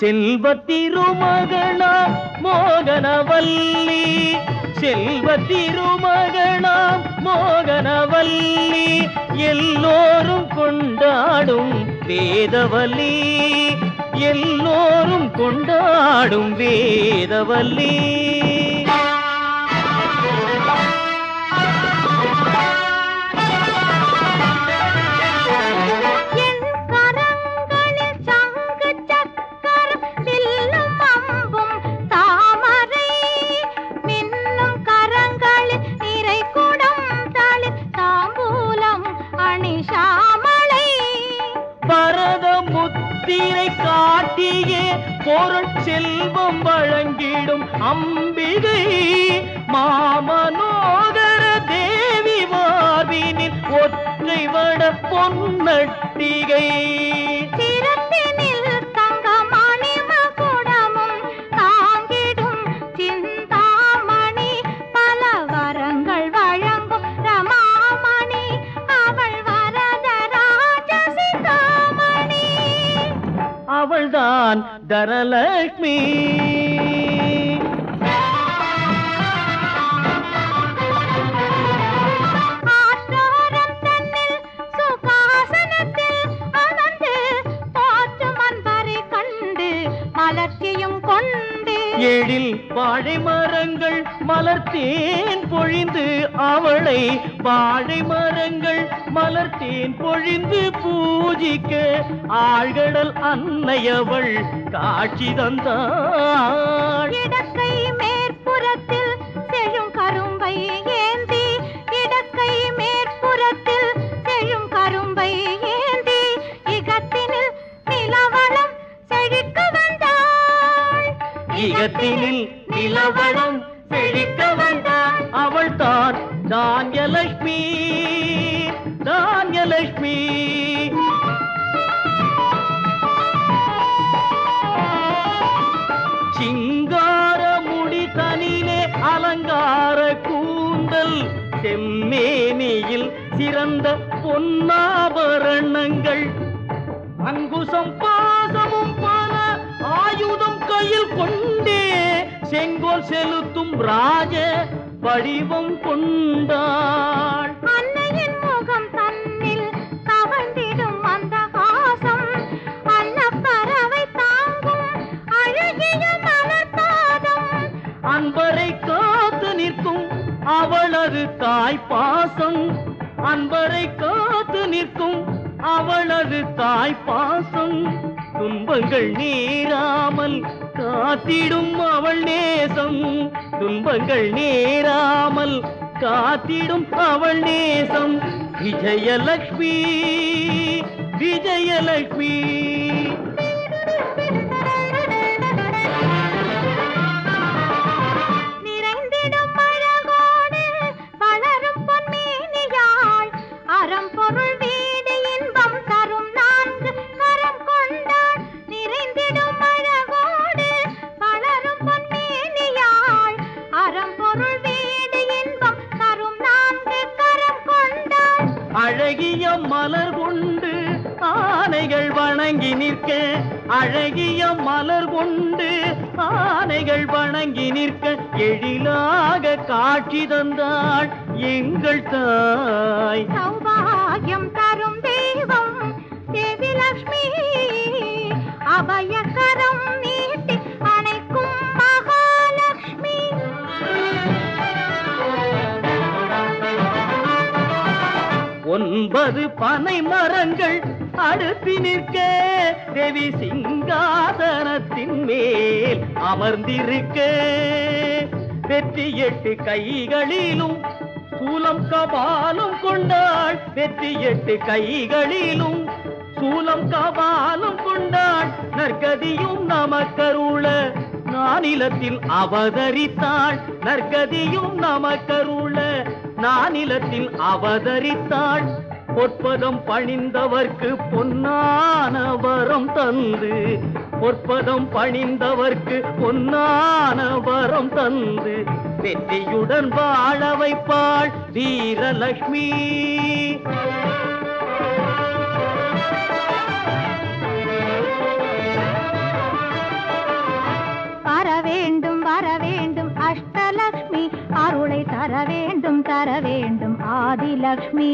செல்வ திருமகனாம் மோகனவல்லி செல்வ திருமகனாம் மோகனவல்லி எல்லோரும் கொண்டாடும் வேதவல்லி எல்லோரும் கொண்டாடும் வேதவல்லி என் கரங்களில் சங்கு சக்கரம் வில்லும் அம்பும் தாமரை மின்னும் கரங்களில் நிறை குடம் தளிர் தாம்பூலம் அணிஷாமளை பரத முத்திரை காட்டியே பொருட்செல்வம் வழங்கிடும் அம்பிகை மாமனோதர தேவி மார்பினில் ஒற்றை வட பொன்னட்டிகை சிரத்தினில் தங்கமணி மகுடமும் தாங்கிடும் சிந்தாமணி பல வரங்கள் வழங்கும் ரமாமணி அவள் வரத ராஜசிந்தாமணி அவள்தான் தரலட்சுமி ஆற்றோரம் தன்னில் சுகாசனத்தில் அமர்ந்து போற்றும் அன்பரை கண்டு மலர்ச்சியும் கொண்டு எழில் வாழை மரங்கள் மலர்த்தேன் பொழிந்து அவளை வாழை மரங்கள் மலர்த்தேன் பொழிந்து பூஜிக்க ஆழ்கடல் அன்னையவள் காட்சி தந்தாள் இடக்கை மேற்புறத்தில் செழும் கரும்பை ஏந்தி இடக்கை மேற்புறத்தில் செழும் கரும்பை ஏந்தி இகத்தினில் நிலவளம் செழிக்க வந்தாள் இகத்தினில் நிலவளம் செழிக்க வந்தாள் அவள் தான் தானியலட்சுமி தானியலட்சுமி சிங்கார முடி தனிலே அலங்கார கூந்தல் செம்மேனியில் சிறந்த பொன்னாபரணங்கள் அங்குசம் பாசமும் பல ஆயுதம் கையில் கொண்டே செங்கோல் செலுத்தும் ராஜ வடிவம் கொண்டாள் அன்னையின் முகம் தன்னில் கவர்ந்திடும் அந்த ஹாசம் அன்னப்பறவை தாங்கும் அழகிய மலர்பாதம் அன்பரை காத்து நிற்கும் அவளது தாய் பாசம் அன்பரை காத்து நிற்கும் அவளது தாய் பாசம் துன்பங்கள் நேராமல் காத்திடும் அவள் நேசம் துன்பங்கள் நேராமல் காத்திடும் அவள் நேசம் விஜயலட்சுமி விஜயலட்சுமி நிறைந்திடும் அழகோடு வளரும் பொன்மேனியாள் அறம்பொருள் வீடு இன்பம் தரும் நான்கு கரம் கொண்டாள் நிறைந்திடும் அழகோடு வளரும் பொன்மேனியாள் அறம்பொருள் வீடு இன்பம் தரும் நான்கு கரம் கொண்டாள் அழகிய மலர் கொண்டு ஆனைகள் வணங்கி நிற்க அழகிய மலர் கொண்டு ஆனைகள் வணங்கி நிற்க எழிலாக காட்சி தந்தாள் எங்கள் தாய் சௌபாகியம் தரும் தெய்வம் தேவி லக்ஷ்மி அபயகரம் நீட்டி அணைக்கும் மகாலட்சுமி ஒன்பது பனை மரங்கள் அடுப்பி நிற்க தேவி சிங்காசனத்தின் மேல் அமர்ந்திருக்க வெற்றி எட்டு கைகளிலும் சூலம் கபாலும் கொண்டாள் வெற்றி எட்டு கைகளிலும் சூலம் கபாலும் கொண்டாள் நற்கதியும் நமக்கருள நானிலத்தில் அவதரித்தாள் நற்கதியும் நமக்கருள நானிலத்தில் அவதரித்தாள் பொற்பதம் பணிந்தவர்க்கு பொன்னான வரம் தந்து பொற்பதம் பணிந்தவர்க்கு பொன்னான வரம் தந்து வெற்றியுடன் வாழ வைப்பாள் வீரலட்சுமி தர வேண்டும் தர வேண்டும் ஆதிலக்ஷ்மி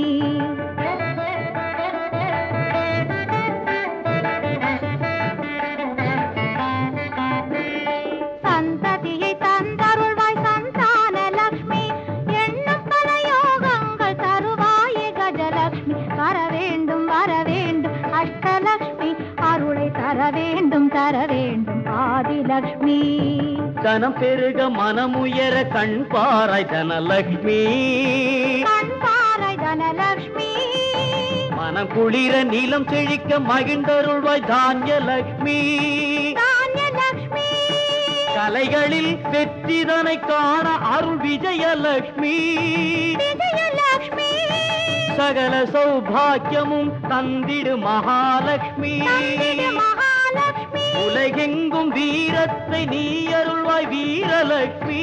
சந்ததியை தந்தருள்வாய் சந்தான லக்ஷ்மி எண்ணும் பல யோகங்கள் தருவாயே கஜலக்ஷ்மி வர வேண்டும் வர வேண்டும் அஷ்டலக்ஷ்மி அருளை தர வேண்டும் தர வேண்டும் ஆதிலக்ஷ்மி கனம் பெருக மனமுயர கண் பாராய் தனலக்ஷ்மி கண் பாறை தனலக்ஷ்மி மனம் குளிர நீலம் செழிக்க மகிழ்ந்தருள்வாய் தானியலக்ஷ்மி தானியலக்ஷ்மி கலைகளில் வெற்றிதனை காண அருள் விஜயலக்ஷ்மி விஜயலக்ஷ்மி சகல சௌபாக்கியமும் தந்திடு மகாலட்சுமி தந்திடு மகாலக்ஷ்மி உலகெங்கும் வீரத்தை நீ அருள்வாய் வீரலட்சுமி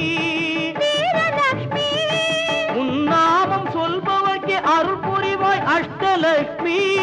வீரலக்ஷ்மி உன்னாமம் சொல்பவர்க்கு அருள் புரிவாய் அஷ்டலட்சுமி